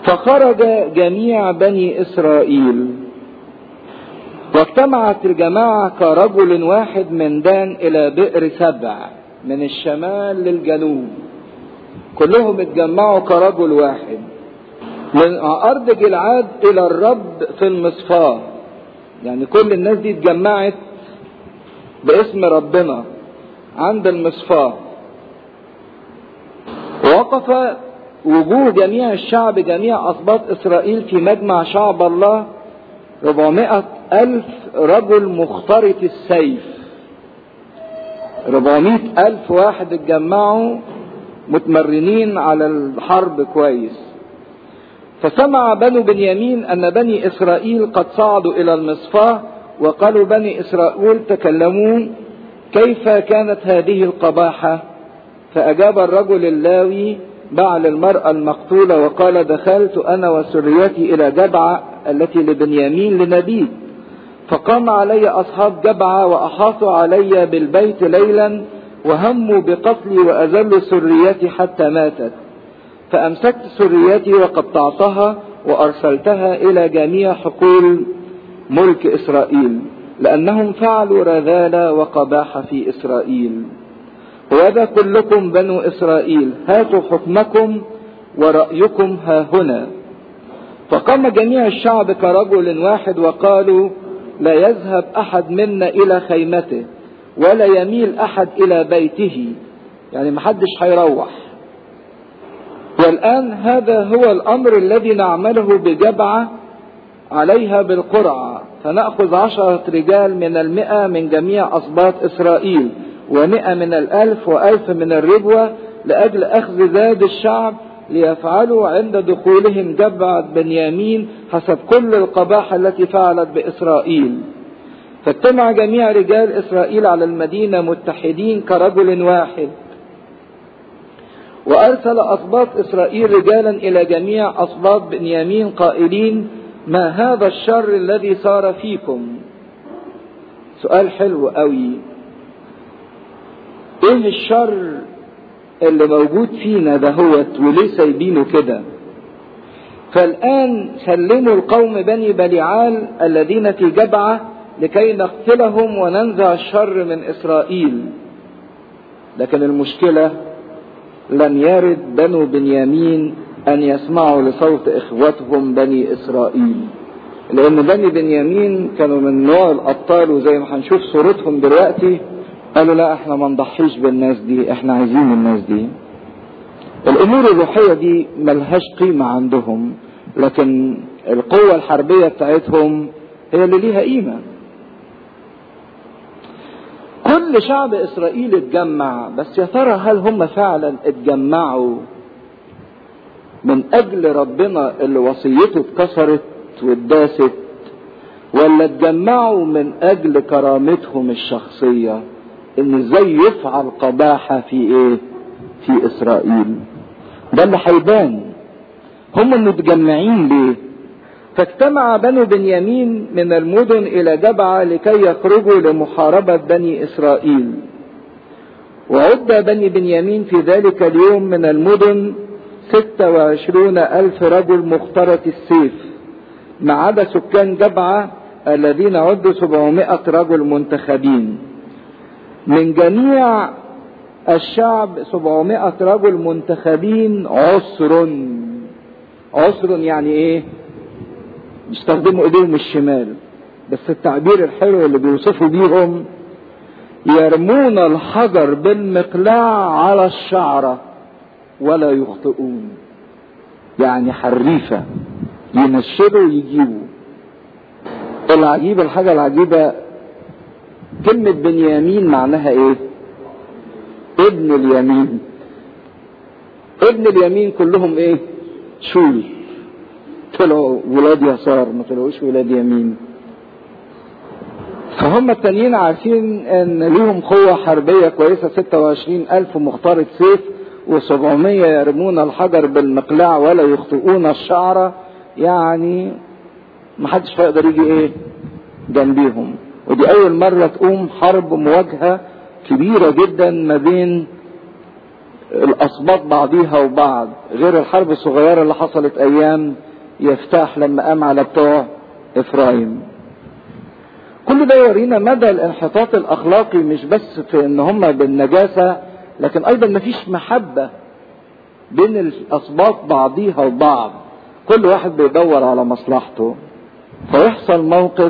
فخرج جميع بني اسرائيل واجتمعت الجماعة كرجل واحد من دان إلى بئر سبع من الشمال للجنوب كلهم اتجمعوا كرجل واحد من أرض جلعاد إلى الرب في المصفاة يعني كل الناس دي اتجمعت باسم ربنا عند المصفاة وقف وجوه جميع الشعب جميع أسباط إسرائيل في مجمع شعب الله 400 ألف رجل مخترط السيف 400 ألف واحد اتجمعوا متمرنين على الحرب كويس فسمع بنو بنيامين أن بني إسرائيل قد صعدوا إلى المصفاة وقالوا بني إسرائيل تكلمون كيف كانت هذه القباحة فأجاب الرجل اللاوي بعل المرأة المقتولة وقال دخلت أنا وسريتي إلى جبعة التي لبنيامين لنبيد فقام علي أصحاب جبعة وأحاطوا علي بالبيت ليلا وهموا بقتلي وأذلوا سريتي حتى ماتت فأمسكت سريتي وقطعتها وأرسلتها إلى جميع حقول ملك إسرائيل لأنهم فعلوا رذالة وقباحة في إسرائيل وهذا كلكم بنو إسرائيل هاتوا حكمكم ورأيكم ها هنا فقام جميع الشعب كرجل واحد وقالوا لا يذهب أحد منا إلى خيمته ولا يميل أحد إلى بيته يعني محدش هيروح والآن هذا هو الأمر الذي نعمله بجبعة عليها بالقرعة فنأخذ عشرة رجال من المئة من جميع أسباط إسرائيل ومئة من الألف وألف من الربوة لأجل أخذ زاد الشعب ليفعلوا عند دخولهم جبعة بنيامين حسب كل القباحة التي فعلت بإسرائيل فاجتمع جميع رجال إسرائيل على المدينة متحدين كرجل واحد وأرسل أسباط إسرائيل رجالا إلى جميع أسباط بنيامين قائلين ما هذا الشر الذي صار فيكم سؤال حلو قوي ايه الشر اللي موجود فينا دهوت وليه سايبينه كده فالآن سلموا القوم بني بليعال الذين في جبعة لكي نقتلهم وننزع الشر من إسرائيل لكن المشكلة لم يرد بنو بنيامين أن يسمعوا لصوت إخوتهم بني إسرائيل لأن بني بنيامين كانوا من نوع الأبطال وزي ما هنشوف صورتهم دلوقتي قالوا لا احنا ما نضحيش بالناس دي احنا عايزين الناس دي الامور الروحيه دي ملهاش قيمه عندهم لكن القوه الحربيه بتاعتهم هي اللي ليها قيمه كل شعب اسرائيل اتجمع بس يا ترى هل هم فعلا اتجمعوا من اجل ربنا اللي وصيته اتكسرت واتداست ولا اتجمعوا من اجل كرامتهم الشخصيه ان ازاي يفعل قباحة في ايه في اسرائيل ده اللي هيبان هم متجمعين ليه فاجتمع بنو بنيامين من المدن الى جبعة لكي يخرجوا لمحاربة بني اسرائيل وعد بني بنيامين في ذلك اليوم من المدن ستة وعشرون ألف رجل مخترط السيف ما عدا سكان جبعة الذين عدوا سبعمائة رجل منتخبين من جميع الشعب سبعمائة رجل منتخبين عسر عسر يعني ايه بيستخدموا ايديهم الشمال بس التعبير الحلو اللي بيوصفوا بيهم يرمون الحجر بالمقلاع على الشعرة ولا يخطئون يعني حريفة ينشروا ويجيبوا العجيبة الحاجة العجيبة كلمة بنيامين معناها ايه ابن اليمين ابن اليمين كلهم ايه شول طلعوا ولاد يسار ما طلعوش ولاد يمين فهم التانيين عارفين ان ليهم قوة حربية كويسة 26 الف مختارة سيف و700 يرمون الحجر بالمقلاع ولا يخطئون الشعرة يعني محدش هيقدر يجي ايه جنبيهم ودي اول مرة تقوم حرب مواجهة كبيرة جدا ما بين الاسباط بعضيها وبعض غير الحرب الصغيرة اللي حصلت ايام يفتح لما قام على بتوع افرايم كل ده يورينا مدى الانحطاط الاخلاقي مش بس في ان هم بالنجاسة لكن ايضا مفيش محبة بين الاسباط بعضيها وبعض كل واحد بيدور على مصلحته فيحصل موقف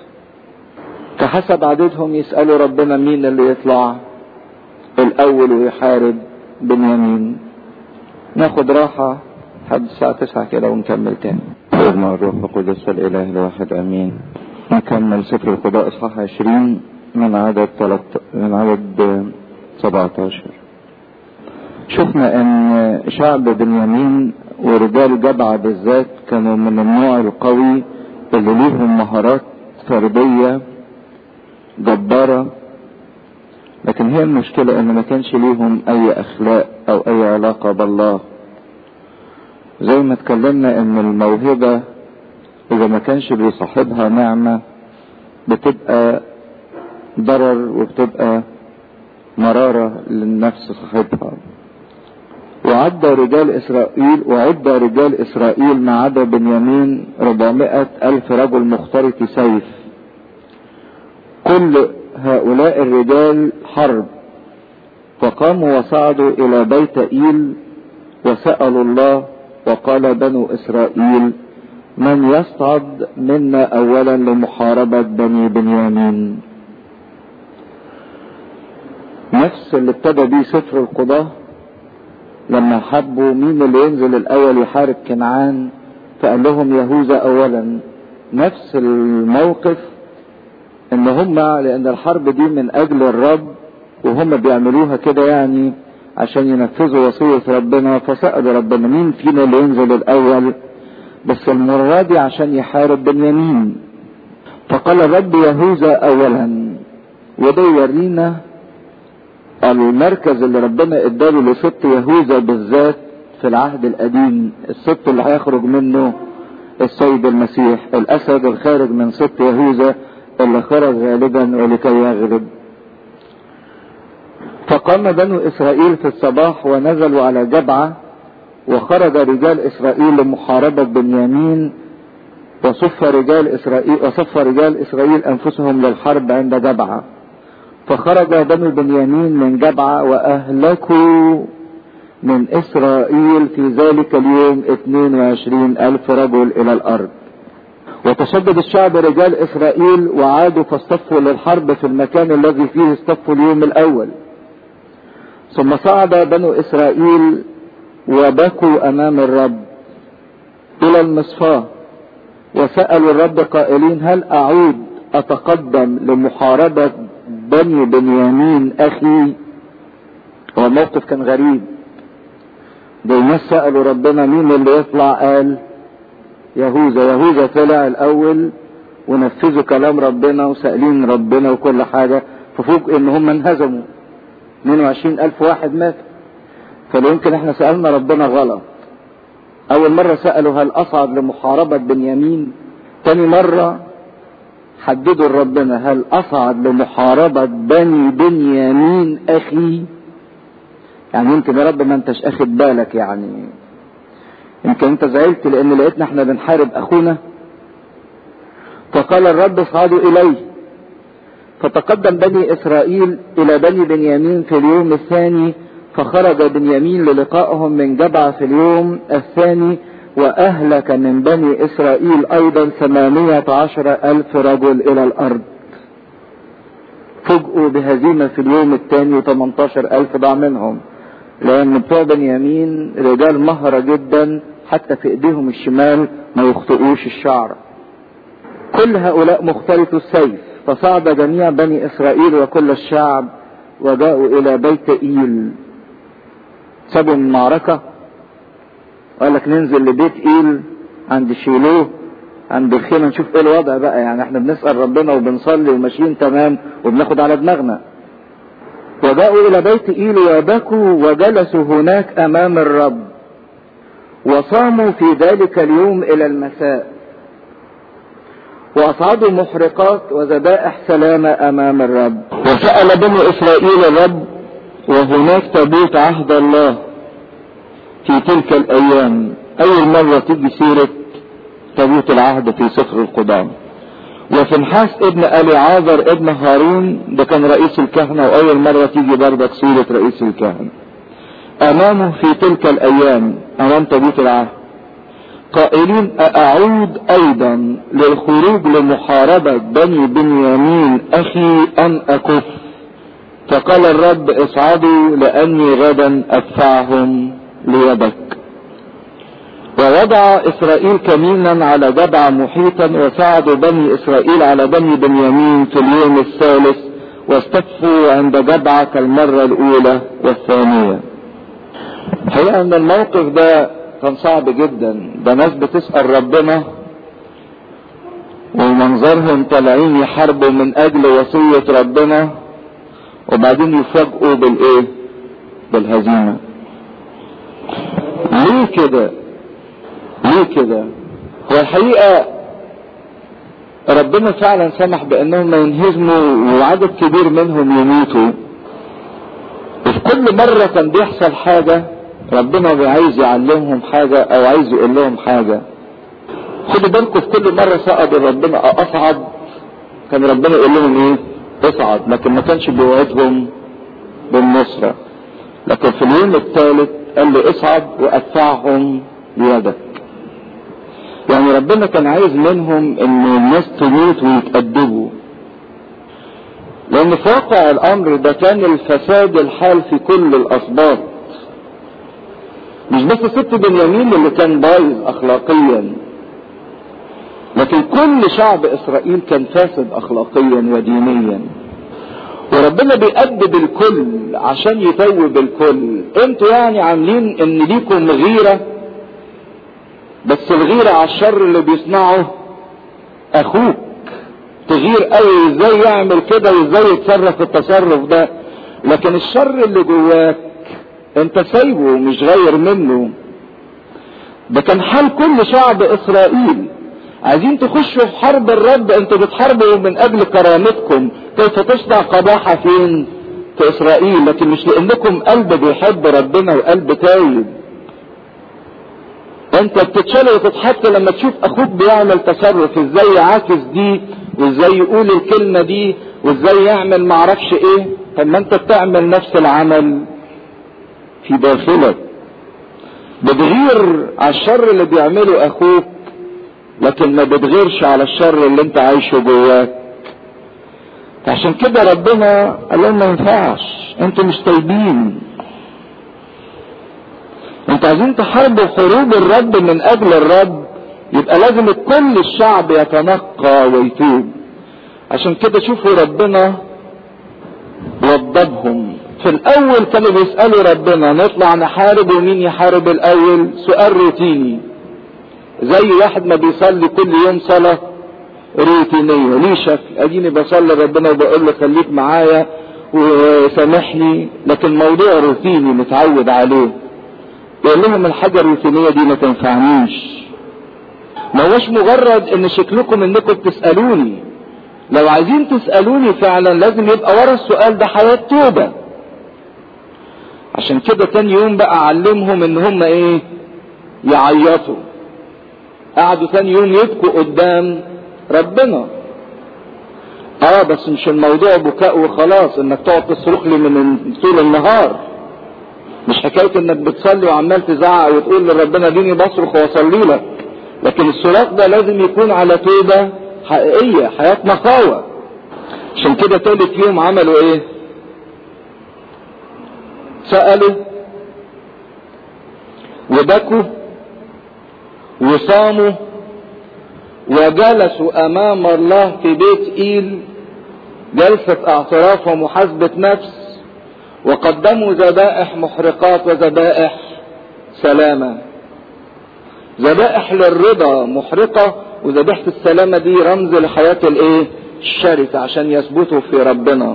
كحسب عددهم يسألوا ربنا مين اللي يطلع الاول ويحارب بنيامين ناخد راحة لحد الساعة تسعة كده ونكمل تاني سيدنا الروح القدس الإله الواحد آمين نكمل سفر القضاء إصحاح 20 من عدد تلت... من عدد 17 شفنا ان شعب بنيامين ورجال جبعة بالذات كانوا من النوع القوي اللي ليهم مهارات فردية جبارة لكن هي المشكلة ان ما كانش ليهم اي اخلاق او اي علاقة بالله زي ما اتكلمنا ان الموهبة اذا ما كانش بيصاحبها نعمة بتبقى ضرر وبتبقى مرارة للنفس صاحبها وعد رجال اسرائيل وعد رجال اسرائيل ما عدا بنيامين ربعمائة الف رجل مختلط سيف كل هؤلاء الرجال حرب فقاموا وصعدوا الى بيت ايل وسألوا الله وقال بنو اسرائيل من يصعد منا اولا لمحاربة بني بنيامين نفس اللي ابتدى بيه سفر القضاة لما حبوا مين اللي ينزل الاول يحارب كنعان فقال لهم يهوذا اولا نفس الموقف ان هم لان الحرب دي من اجل الرب وهم بيعملوها كده يعني عشان ينفذوا وصية ربنا فسألوا ربنا مين فينا اللي ينزل الاول بس المرة دي عشان يحارب بنيامين فقال الرب يهوذا اولا وده يورينا المركز اللي ربنا اداله لست يهوذا بالذات في العهد القديم الست اللي هيخرج منه السيد المسيح الاسد الخارج من ست يهوذا اللي خرج غالبا ولكي يغلب فقام بنو اسرائيل في الصباح ونزلوا على جبعة وخرج رجال اسرائيل لمحاربة بنيامين وصف رجال اسرائيل وصف رجال اسرائيل انفسهم للحرب عند جبعة فخرج بنو بنيامين من جبعة واهلكوا من اسرائيل في ذلك اليوم 22 الف رجل الى الارض وتشدد الشعب رجال اسرائيل وعادوا فاصطفوا للحرب في المكان الذي فيه اصطفوا اليوم الاول ثم صعد بنو اسرائيل وبكوا امام الرب الى المصفاة وسألوا الرب قائلين هل اعود اتقدم لمحاربة بني بنيامين اخي هو الموقف كان غريب ده الناس سألوا ربنا مين اللي يطلع قال يهوذا يهوذا طلع الاول ونفذوا كلام ربنا وسألين ربنا وكل حاجة ففوق ان هم انهزموا 22 الف واحد مات فلو يمكن احنا سألنا ربنا غلط اول مرة سألوا هل اصعد لمحاربة بنيامين تاني مرة حددوا ربنا هل اصعد لمحاربة بني بنيامين اخي يعني يمكن يا رب ما انتش اخد بالك يعني يمكن انت زعلت لان لقيتنا احنا بنحارب اخونا فقال الرب اصعدوا اليه فتقدم بني اسرائيل الى بني بنيامين في اليوم الثاني فخرج بنيامين للقائهم من جبع في اليوم الثاني واهلك من بني اسرائيل ايضا ثمانية عشر الف رجل الى الارض فوجئوا بهزيمة في اليوم الثاني وثمانتاشر الف ضاع منهم لان بتوع بنيامين رجال مهرة جدا حتى في ايديهم الشمال ما يخطئوش الشعر كل هؤلاء مختلطوا السيف فصعد جميع بني اسرائيل وكل الشعب وجاءوا الى بيت ايل سابوا المعركة وقال لك ننزل لبيت ايل عند شيلوه عند الخيمة نشوف ايه الوضع بقى يعني احنا بنسأل ربنا وبنصلي وماشيين تمام وبناخد على دماغنا وجاءوا الى بيت ايل وبكوا وجلسوا هناك امام الرب وصاموا في ذلك اليوم الى المساء واصعدوا محرقات وذبائح سلامة امام الرب وسأل بنو اسرائيل الرب وهناك تابوت عهد الله في تلك الايام اول مرة تيجي سيرة تابوت العهد في سفر القدام وفنحاس ابن ابي عازر ابن هارون ده كان رئيس الكهنة واول مرة تيجي برضك سيرة رئيس الكهنة امامه في تلك الايام امام تابوت العهد قائلين أأعود أيضا للخروج لمحاربة بني بنيامين أخي أم أكف فقال الرب اصعدوا لأني غدا أدفعهم ليدك ووضع إسرائيل كمينا على جبع محيطا وساعدوا بني إسرائيل على بني بنيامين في اليوم الثالث واستكفوا عند جبعة كالمرة الأولى والثانية الحقيقة أن الموقف ده كان صعب جدا ده ناس بتسأل ربنا ومنظرهم طالعين يحاربوا من اجل وصية ربنا وبعدين يفاجئوا بالايه بالهزيمة ليه كده ليه كده هو الحقيقة ربنا فعلا سمح بانهم ينهزموا وعدد كبير منهم يموتوا وفي كل مرة كان بيحصل حاجة ربنا عايز يعلمهم حاجة او عايز يقول لهم حاجة خدوا بالكم في كل مرة سأل ربنا اصعد كان ربنا يقول لهم ايه اصعد لكن ما كانش بيوعدهم بالنصرة لكن في اليوم الثالث قال له اصعد وادفعهم بيدك يعني ربنا كان عايز منهم ان الناس تموت ويتأدبوا لان في واقع الامر ده كان الفساد الحال في كل الاسباط مش بس ست بنيامين اللي كان بايظ اخلاقيا لكن كل شعب اسرائيل كان فاسد اخلاقيا ودينيا وربنا بيأدب الكل عشان يتوب الكل انتوا يعني عاملين ان ليكم غيرة بس الغيرة على الشر اللي بيصنعه اخوك تغير قوي ازاي يعمل كده وازاي يتصرف التصرف ده لكن الشر اللي جواك انت سايبه مش غير منه ده كان حال كل شعب اسرائيل عايزين تخشوا في حرب الرب انتوا بتحاربوا من اجل كرامتكم كيف تصنع قباحة فين في اسرائيل لكن مش لانكم قلب بيحب ربنا وقلب تايب انت بتتشال وتتحط لما تشوف اخوك بيعمل تصرف ازاي يعاكس دي وازاي يقول الكلمة دي وازاي يعمل معرفش ايه طب ما انت بتعمل نفس العمل في داخلك بتغير على الشر اللي بيعمله اخوك لكن ما بتغيرش على الشر اللي انت عايشه جواك عشان كده ربنا قال لهم ما ينفعش انتوا مش طيبين انتوا عايزين تحاربوا حروب الرب من اجل الرب يبقى لازم كل الشعب يتنقى ويتوب عشان كده شوفوا ربنا وضبهم في الاول كانوا بيسألوا ربنا نطلع نحارب ومين يحارب الاول سؤال روتيني زي واحد ما بيصلي كل يوم صلاة روتينية ليه شكل اديني بصلي ربنا وبقول له خليك معايا وسامحني لكن موضوع روتيني متعود عليه يقول لهم الحاجة الروتينية دي ما تنفعنيش ما هوش مجرد ان شكلكم انكم تسألوني لو عايزين تسألوني فعلا لازم يبقى ورا السؤال ده حياة توبة عشان كده تاني يوم بقى اعلمهم ان هم ايه يعيطوا قعدوا تاني يوم يبكوا قدام ربنا اه بس مش الموضوع بكاء وخلاص انك تقعد تصرخ لي من طول النهار مش حكاية انك بتصلي وعمال تزعق وتقول لربنا ديني بصرخ واصلي لك لكن الصراخ ده لازم يكون على توبة حقيقية حياة نقاوة عشان كده تالت يوم عملوا ايه سألوا وبكوا وصاموا وجلسوا امام الله في بيت ايل جلسة اعتراف ومحاسبة نفس وقدموا ذبائح محرقات وذبائح سلامة ذبائح للرضا محرقة وذبيحة السلامة دي رمز لحياة الايه الشركة عشان يثبتوا في ربنا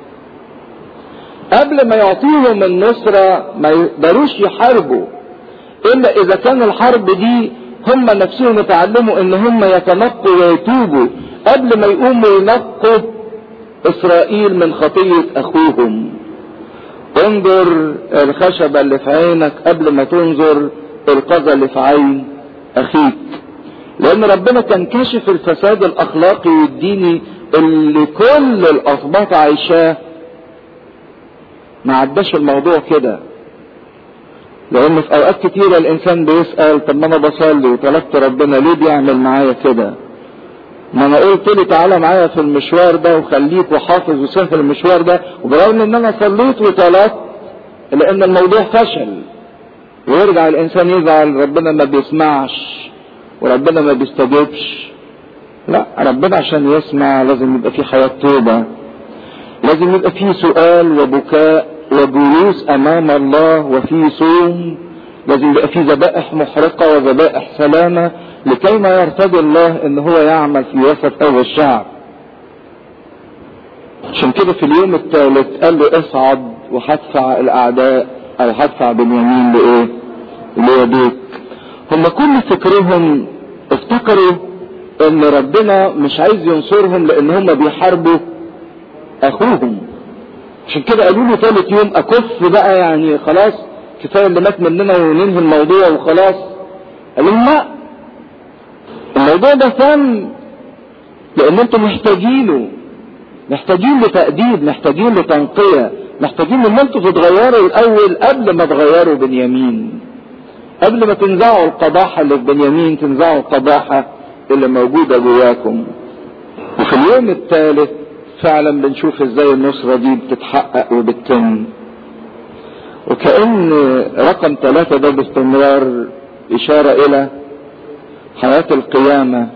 قبل ما يعطيهم النصرة ما يقدروش يحاربوا الا اذا كان الحرب دي هم نفسهم اتعلموا ان هم يتنقوا ويتوبوا قبل ما يقوموا ينقوا اسرائيل من خطية اخوهم انظر الخشبة اللي في عينك قبل ما تنظر القذى اللي في عين اخيك لان ربنا كان كاشف الفساد الاخلاقي والديني اللي كل الاسباط عايشاه ما عداش الموضوع كده لان في اوقات كتيرة الانسان بيسأل طب ما انا بصلي وطلبت ربنا ليه بيعمل معايا كده ما انا قلت له تعالى معايا في المشوار ده وخليك وحافظ وسهل المشوار ده وبرغم ان انا صليت وطلبت لان الموضوع فشل ويرجع الانسان يزعل ربنا ما بيسمعش وربنا ما بيستجيبش لا ربنا عشان يسمع لازم يبقى في حياة توبة لازم يبقى في سؤال وبكاء وجلوس امام الله وفي صوم لازم يبقى في ذبائح محرقة وذبائح سلامة لكي ما يرتضي الله ان هو يعمل في وسط هذا الشعب عشان كده في اليوم الثالث قال له اصعد وهدفع الاعداء او هدفع بنيامين لايه ليديك هم كل فكرهم افتكروا ان ربنا مش عايز ينصرهم لان هم بيحاربوا اخوهم عشان كده قالوا له ثالث يوم اكف بقى يعني خلاص كفايه اللي مات مننا وننهي الموضوع وخلاص قال لهم لا الموضوع ده تم لان انتم محتاجينه محتاجين لتأديب محتاجين لتنقية محتاجين ان انتم تتغيروا الاول قبل ما تغيروا بنيامين قبل ما تنزعوا القباحة اللي في بنيامين تنزعوا القباحة اللي موجودة جواكم وفي اليوم الثالث فعلا بنشوف ازاي النصرة دي بتتحقق وبتتم وكأن رقم ثلاثة ده باستمرار إشارة إلى حياة القيامة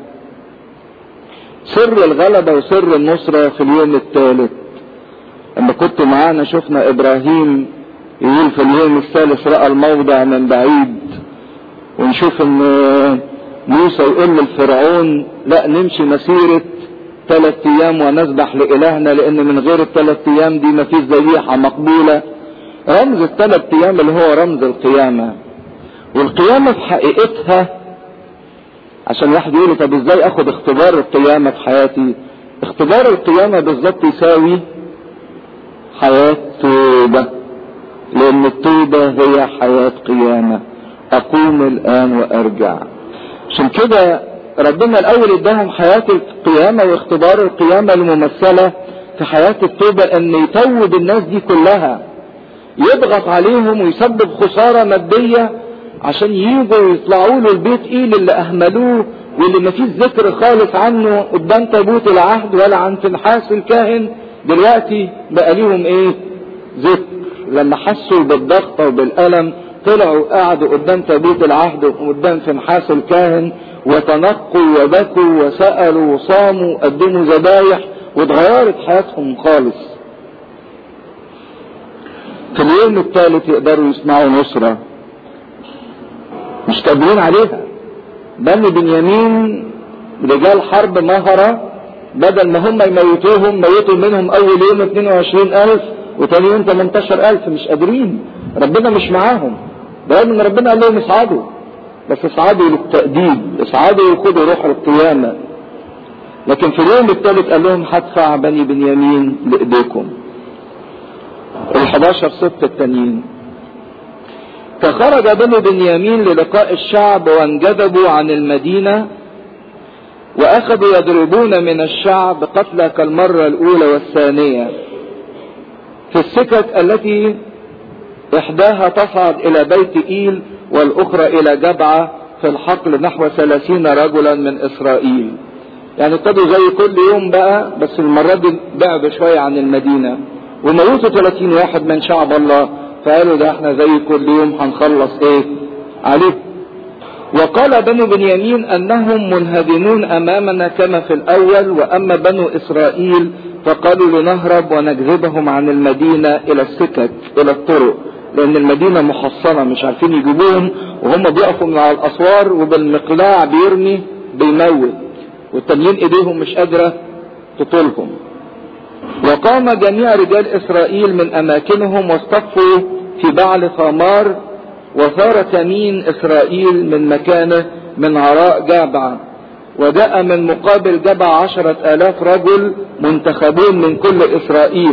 سر الغلبة وسر النصرة في اليوم الثالث لما كنت معانا شفنا إبراهيم يقول في اليوم الثالث رأى الموضع من بعيد ونشوف ان موسى يقول للفرعون لا نمشي مسيرة ثلاث ايام ونذبح لالهنا لان من غير الثلاث ايام دي مفيش ذبيحة مقبولة رمز الثلاث ايام اللي هو رمز القيامة والقيامة في حقيقتها عشان واحد يقول طب ازاي اخد اختبار القيامة في حياتي اختبار القيامة بالظبط يساوي حياة توبة لان التوبة هي حياة قيامة اقوم الان وارجع عشان كده ربنا الاول اداهم حياة القيامة واختبار القيامة الممثلة في حياة التوبة ان يتوب الناس دي كلها يضغط عليهم ويسبب خسارة مادية عشان يجوا يطلعوا له البيت ايل اللي اهملوه واللي مفيش ذكر خالص عنه قدام تابوت العهد ولا عن تنحاس الكاهن دلوقتي بقى ليهم ايه ذكر لما حسوا بالضغط وبالالم طلعوا قعدوا قدام تابوت العهد وقدام فنحاس الكاهن وتنقوا وبكوا وسألوا وصاموا وقدموا ذبايح واتغيرت حياتهم خالص في اليوم الثالث يقدروا يسمعوا نصرة مش قادرين عليها بني بنيامين رجال حرب مهرة بدل ما هم يموتوهم موتوا منهم اول يوم 22 الف وتاني يوم 18 الف مش قادرين ربنا مش معاهم رغم ان ربنا قال لهم اصعدوا بس اصعدوا للتأديب اصعدوا وخدوا روح القيامة لكن في اليوم الثالث قال لهم هدفع بني بنيامين لايديكم ال11 ست التانيين فخرج بنو بنيامين للقاء الشعب وانجذبوا عن المدينة واخذوا يضربون من الشعب قتلى كالمرة الاولى والثانية في السكك التي احداها تصعد الى بيت ايل والاخرى الى جبعة في الحقل نحو ثلاثين رجلا من اسرائيل يعني ابتدوا زي كل يوم بقى بس المرة دي بعدوا شوية عن المدينة وموتوا 30 واحد من شعب الله فقالوا ده احنا زي كل يوم هنخلص ايه عليه وقال بنو بنيامين انهم منهدمون امامنا كما في الاول واما بنو اسرائيل فقالوا لنهرب ونجذبهم عن المدينة الى السكك الى الطرق لان المدينة محصنة مش عارفين يجيبوهم وهم بيقفوا من على الاسوار وبالمقلاع بيرمي بيموت والتانيين ايديهم مش قادرة تطولهم وقام جميع رجال اسرائيل من اماكنهم واصطفوا في بعل خمار وثار كمين اسرائيل من مكانه من عراء جابعة وجاء من مقابل جبع عشرة الاف رجل منتخبون من كل اسرائيل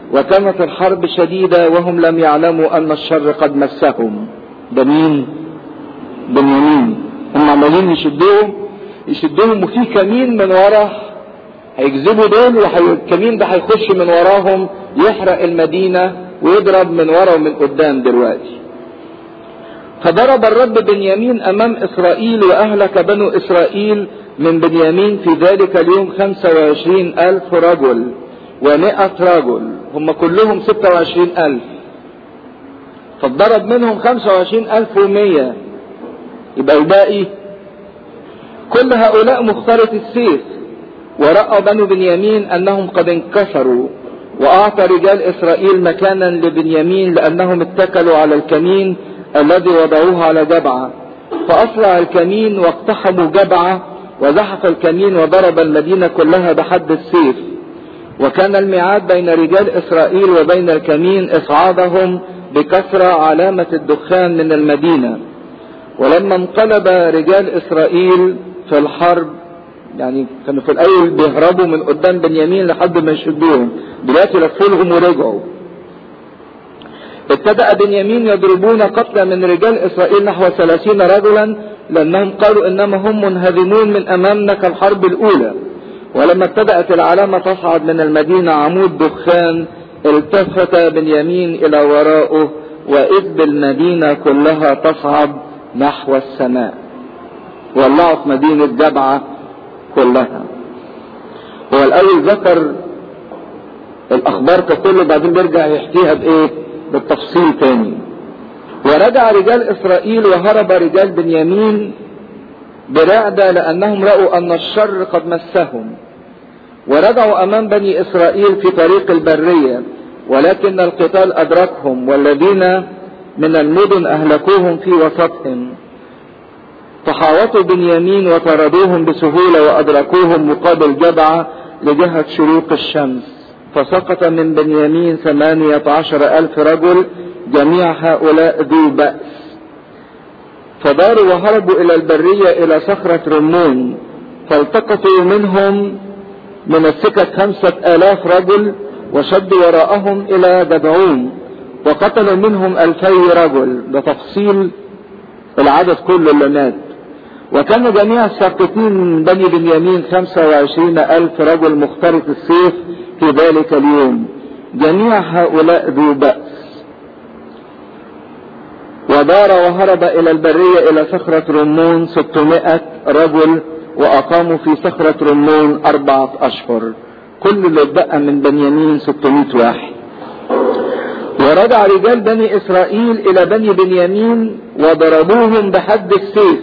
وكانت الحرب شديدة وهم لم يعلموا أن الشر قد مسهم ده مين؟ بنيامين هم عمالين يشدوهم يشدوهم وفي كمين من ورا هيجذبوا دول والكمين ده هيخش من وراهم يحرق المدينة ويضرب من ورا ومن قدام دلوقتي فضرب الرب بنيامين أمام إسرائيل وأهلك بنو إسرائيل من بنيامين في ذلك اليوم خمسة وعشرين ألف رجل ومائة رجل هم كلهم ستة وعشرين ألف فاتضرب منهم خمسة وعشرين ألف ومية يبقى الباقي كل هؤلاء مختلط السيف ورأى بنو بنيامين أنهم قد انكسروا وأعطى رجال إسرائيل مكانا لبنيامين لأنهم اتكلوا على الكمين الذي وضعوه على جبعة فأسرع الكمين واقتحموا جبعة وزحف الكمين وضرب المدينة كلها بحد السيف وكان الميعاد بين رجال إسرائيل وبين الكمين إصعادهم بكثرة علامة الدخان من المدينة ولما انقلب رجال إسرائيل في الحرب يعني كانوا في الأول بيهربوا من قدام بنيامين لحد ما يشدوهم دلوقتي لفوا لهم ورجعوا ابتدأ بنيامين يضربون قتلى من رجال إسرائيل نحو ثلاثين رجلا لأنهم قالوا إنما هم منهزمون من أمامنا كالحرب الأولى ولما ابتدأت العلامة تصعد من المدينة عمود دخان التفت بنيامين إلى ورائه وإذ بالمدينة كلها تصعد نحو السماء ولعت مدينة جبعة كلها هو الأول ذكر الأخبار ككل بعدين بيرجع يحكيها بإيه؟ بالتفصيل تاني ورجع رجال إسرائيل وهرب رجال بنيامين برعدة لأنهم رأوا أن الشر قد مسهم ورجعوا أمام بني إسرائيل في طريق البرية ولكن القتال أدركهم والذين من المدن أهلكوهم في وسطهم فحاوطوا بنيامين وطردوهم بسهولة وأدركوهم مقابل جبعة لجهة شروق الشمس فسقط من بنيامين ثمانية عشر ألف رجل جميع هؤلاء ذو بأس فداروا وهربوا إلى البرية إلى صخرة رمون فالتقطوا منهم من السكك خمسة آلاف رجل وشدوا وراءهم إلى جدعون وقتلوا منهم ألفي رجل ده تفصيل العدد كله اللي مات وكان جميع الساقطين من بني بنيامين خمسة وعشرين ألف رجل مختلط السيف في ذلك اليوم جميع هؤلاء ذو بأس ودار وهرب إلى البرية إلى صخرة رمون ستمائة رجل وأقاموا في صخرة رمون أربعة أشهر كل اللي اتبقى من بنيامين 600 واحد ورجع رجال بني إسرائيل إلى بني بنيامين وضربوهم بحد السيف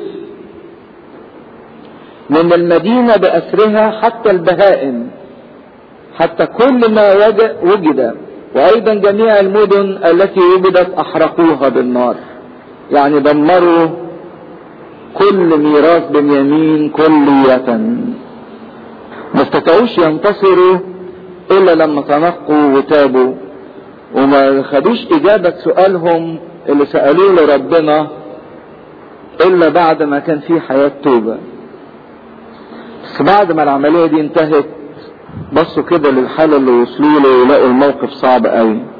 من المدينة بأسرها حتى البهائم حتى كل ما وجد وأيضا جميع المدن التي وجدت أحرقوها بالنار يعني دمروا كل ميراث بنيامين كلية ما استطاعوش ينتصروا إلا لما تنقوا وتابوا وما خدوش إجابة سؤالهم اللي سألوه لربنا إلا بعد ما كان في حياة توبة بس بعد ما العملية دي انتهت بصوا كده للحالة اللي وصلوا له يلاقوا الموقف صعب قوي